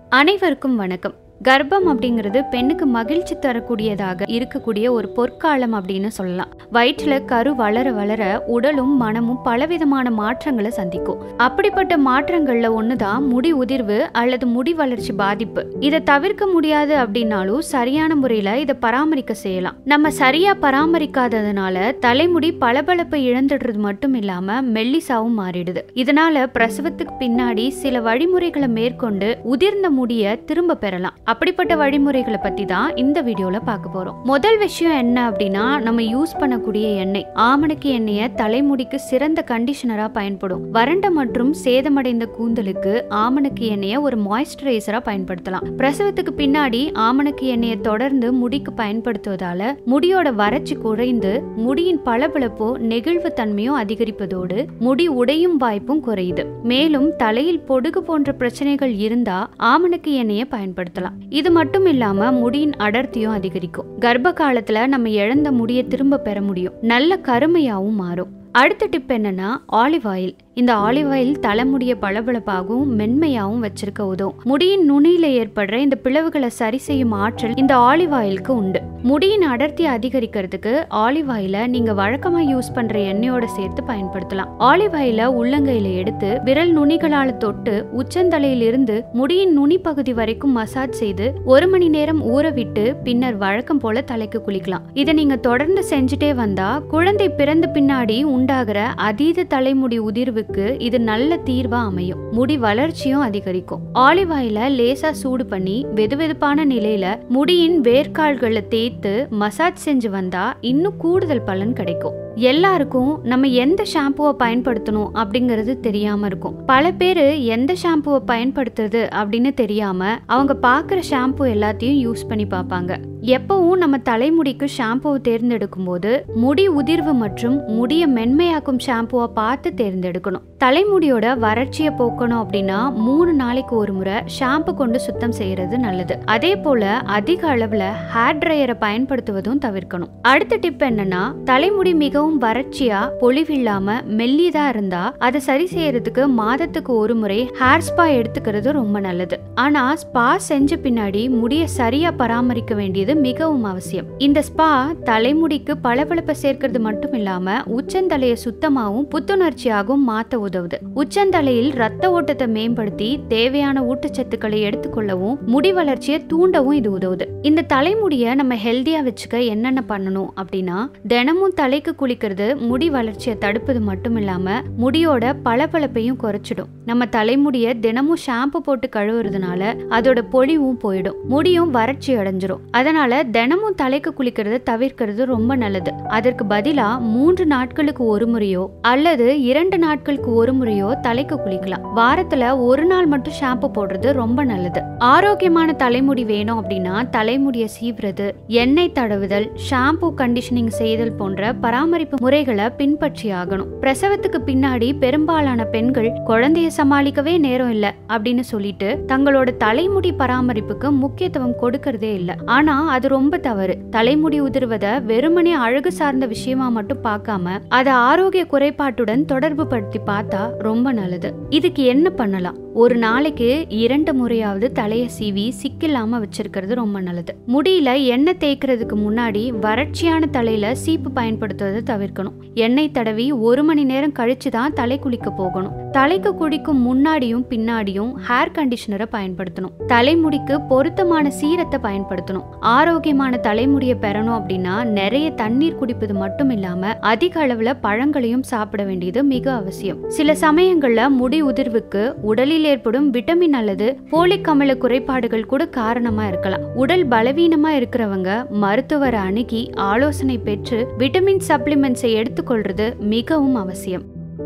அனைவருக்கும் வணக்கம் கர்ப்பம் அப்படிங்கிறது பெண்ணுக்கு மகிழ்ச்சி தரக்கூடியதாக இருக்கக்கூடிய ஒரு பொற்காலம் அப்படின்னு சொல்லலாம் வயிற்றுல கரு வளர வளர உடலும் மனமும் பலவிதமான மாற்றங்களை சந்திக்கும் அப்படிப்பட்ட மாற்றங்கள்ல ஒண்ணுதான் முடி உதிர்வு அல்லது முடி வளர்ச்சி பாதிப்பு இதை தவிர்க்க முடியாது அப்படின்னாலும் சரியான முறையில இதை பராமரிக்க செய்யலாம் நம்ம சரியா பராமரிக்காததுனால தலைமுடி பளபளப்பை இழந்துடுறது மட்டும் இல்லாம மெல்லிசாவும் மாறிடுது இதனால பிரசவத்துக்கு பின்னாடி சில வழிமுறைகளை மேற்கொண்டு உதிர்ந்த முடிய திரும்ப பெறலாம் அப்படிப்பட்ட வழிமுறைகளை பத்தி தான் இந்த வீடியோல பார்க்க போறோம் முதல் விஷயம் என்ன அப்படின்னா நம்ம யூஸ் பண்ணக்கூடிய எண்ணெய் ஆமணக்கு எண்ணெயை தலைமுடிக்கு சிறந்த கண்டிஷனரா பயன்படும் வறண்ட மற்றும் சேதமடைந்த கூந்தலுக்கு ஆமணக்கு எண்ணெயை ஒரு மாய்ஸ்சரைசரா பயன்படுத்தலாம் பிரசவத்துக்கு பின்னாடி ஆமணக்கு எண்ணெயை தொடர்ந்து முடிக்கு பயன்படுத்துவதால முடியோட வறட்சி குறைந்து முடியின் பளபளப்போ நெகிழ்வு தன்மையும் அதிகரிப்பதோடு முடி உடையும் வாய்ப்பும் குறையுது மேலும் தலையில் பொடுகு போன்ற பிரச்சனைகள் இருந்தா ஆமணக்கு எண்ணெயை பயன்படுத்தலாம் இது மட்டும் இல்லாம முடியின் அடர்த்தியும் அதிகரிக்கும் கர்ப்ப காலத்துல நம்ம இழந்த முடியை திரும்ப பெற முடியும் நல்ல கருமையாவும் மாறும் அடுத்த டிப் என்னன்னா ஆலிவ் ஆயில் இந்த ஆலிவ் ஆயில் தலைமுடிய பளபளப்பாகவும் மென்மையாகவும் வச்சிருக்க உதவும் முடியின் நுனியில ஏற்படுற இந்த பிளவுகளை சரி செய்யும் ஆற்றல் இந்த ஆலிவ் ஆயிலுக்கு உண்டு முடியின் அடர்த்தி அதிகரிக்கிறதுக்கு ஆலிவ் ஆயில நீங்க வழக்கமா யூஸ் பண்ற எண்ணெயோட சேர்த்து பயன்படுத்தலாம் ஆலிவ் ஆயில உள்ளங்கையில எடுத்து விரல் நுனிகளால தொட்டு உச்சந்தலையில் இருந்து முடியின் நுனி பகுதி வரைக்கும் மசாஜ் செய்து ஒரு மணி நேரம் ஊற விட்டு பின்னர் வழக்கம் போல தலைக்கு குளிக்கலாம் இதை நீங்க தொடர்ந்து செஞ்சுட்டே வந்தா குழந்தை பிறந்த பின்னாடி உண்டாகிற அதீத தலைமுடி உதிர்வுக்கு இது நல்ல தீர்வா அமையும் முடி வளர்ச்சியும் அதிகரிக்கும் ஆலிவ் ஆயில லேசா சூடு பண்ணி வெதுவெதுப்பான நிலையில முடியின் வேர்க்கால்களை தேய்த்து மசாஜ் செஞ்சு வந்தா இன்னும் கூடுதல் பலன் கிடைக்கும் எல்லாருக்கும் நம்ம எந்த ஷாம்புவை பயன்படுத்தணும் அப்படிங்கிறது தெரியாம இருக்கும் பல பேர் எந்த ஷாம்புவை பயன்படுத்துறது அப்படின்னு தெரியாம அவங்க பார்க்குற ஷாம்பு எல்லாத்தையும் யூஸ் பண்ணி பார்ப்பாங்க எப்பவும் நம்ம தலைமுடிக்கு ஷாம்புவை தேர்ந்தெடுக்கும் போது முடி உதிர்வு மற்றும் முடிய மென்மையாக்கும் ஷாம்புவை பார்த்து தேர்ந்தெடுக்கணும் தலைமுடியோட வறட்சியை போக்கணும் அப்படின்னா மூணு நாளைக்கு ஒரு முறை ஷாம்பு கொண்டு சுத்தம் செய்யறது நல்லது அதே போல அதிக அளவுல ஹேர் ட்ரையரை பயன்படுத்துவதும் தவிர்க்கணும் அடுத்த டிப் என்னன்னா தலைமுடி மிகவும் வறட்சியா பொலிவில்லாம மெல்லியதா இருந்தா அதை சரி செய்யறதுக்கு மாதத்துக்கு ஒரு முறை ஹேர் ஸ்பா எடுத்துக்கிறது ரொம்ப நல்லது ஆனா ஸ்பா செஞ்ச பின்னாடி முடிய சரியா பராமரிக்க வேண்டியது மிகவும் அவசியம் இந்த ஸ்பா தலைமுடிக்கு பளபளப்பை சேர்க்கிறது மட்டும் இல்லாம உச்சந்தலையை சுத்தமாகவும் புத்துணர்ச்சியாகவும் மாத்த உதவுது உச்சந்தலையில் ரத்த ஓட்டத்தை மேம்படுத்தி தேவையான ஊட்டச்சத்துக்களை எடுத்துக்கொள்ளவும் முடி வளர்ச்சியை தூண்டவும் இது உதவுது இந்த தலைமுடிய நம்ம ஹெல்தியா வச்சுக்க என்னென்ன பண்ணணும் அப்படின்னா தினமும் தலைக்கு குளிக்கிறது முடி வளர்ச்சியை தடுப்பது மட்டும் இல்லாம முடியோட பளபளப்பையும் குறைச்சிடும் நம்ம தலைமுடிய தினமும் ஷாம்பு போட்டு கழுவுறதுனால அதோட பொலிவும் போயிடும் முடியும் வறட்சி அடைஞ்சிரும் அதனால தினமும் தலைக்கு குளிக்கிறத தவிர்க்கிறது ரொம்ப நல்லது அதற்கு பதிலா மூன்று நாட்களுக்கு ஒரு முறையோ அல்லது இரண்டு நாட்களுக்கு ஒரு முறையோ தலைக்கு குளிக்கலாம் வாரத்துல ஒரு நாள் மட்டும் ஷாம்பு போடுறது ரொம்ப நல்லது ஆரோக்கியமான தலைமுடி வேணும் அப்படின்னா தலைமுடிய சீவுறது எண்ணெய் தடவுதல் ஷாம்பு கண்டிஷனிங் செய்தல் போன்ற பராமரிப்பு முறைகளை பின்பற்றி ஆகணும் பிரசவத்துக்கு பின்னாடி பெரும்பாலான பெண்கள் குழந்தைய சமாளிக்கவே நேரம் இல்ல அப்படின்னு சொல்லிட்டு தங்களோட தலைமுடி பராமரிப்புக்கு முக்கியத்துவம் கொடுக்கறதே இல்ல ஆனா அது ரொம்ப தவறு தலைமுடி உதிர்வதை வெறுமனே அழகு சார்ந்த விஷயமா மட்டும் பார்க்காம அதை ஆரோக்கிய குறைபாட்டுடன் தொடர்பு படுத்தி பார்த்தா ரொம்ப நல்லது இதுக்கு என்ன பண்ணலாம் ஒரு நாளைக்கு இரண்டு முறையாவது தலைய சீவி சிக்கில்லாம வச்சிருக்கிறது ரொம்ப நல்லது முடியில எண்ணெய் தேய்க்கிறதுக்கு முன்னாடி வறட்சியான தலையில சீப்பு பயன்படுத்துவதை தவிர்க்கணும் எண்ணெய் தடவி ஒரு மணி நேரம் கழிச்சு தான் தலை குளிக்க போகணும் தலைக்கு குடிக்கும் முன்னாடியும் பின்னாடியும் ஹேர் கண்டிஷனரை பயன்படுத்தணும் தலைமுடிக்கு பொருத்தமான சீரத்தை பயன்படுத்தணும் ஆரோக்கியமான தலைமுடியை பெறணும் அப்படின்னா நிறைய தண்ணீர் குடிப்பது மட்டும் இல்லாம அதிக அளவுல பழங்களையும் சாப்பிட வேண்டியது மிக அவசியம் சில சமயங்கள்ல முடி உதிர்வுக்கு உடலில் ஏற்படும் விட்டமின் அல்லது போலிக் அமில குறைபாடுகள் கூட காரணமா இருக்கலாம் உடல் பலவீனமா இருக்கிறவங்க மருத்துவரை அணுகி ஆலோசனை பெற்று விட்டமின் சப்ளிமெண்ட்ஸை எடுத்துக்கொள்றது மிகவும் அவசியம்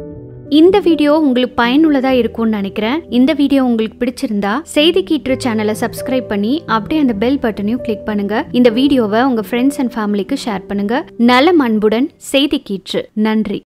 இந்த வீடியோ உங்களுக்கு பயனுள்ளதா இருக்கும்னு நினைக்கிறேன் இந்த வீடியோ உங்களுக்கு பிடிச்சிருந்தா செய்தி கீற்று சேனலை சப்ஸ்கிரைப் பண்ணி அப்படியே அந்த பெல் பட்டனையும் கிளிக் பண்ணுங்க இந்த வீடியோவை உங்க ஃப்ரெண்ட்ஸ் அண்ட் ஃபேமிலிக்கு ஷேர் பண்ணுங்க நலம் அன்புடன் செய்தி கீற்று நன்றி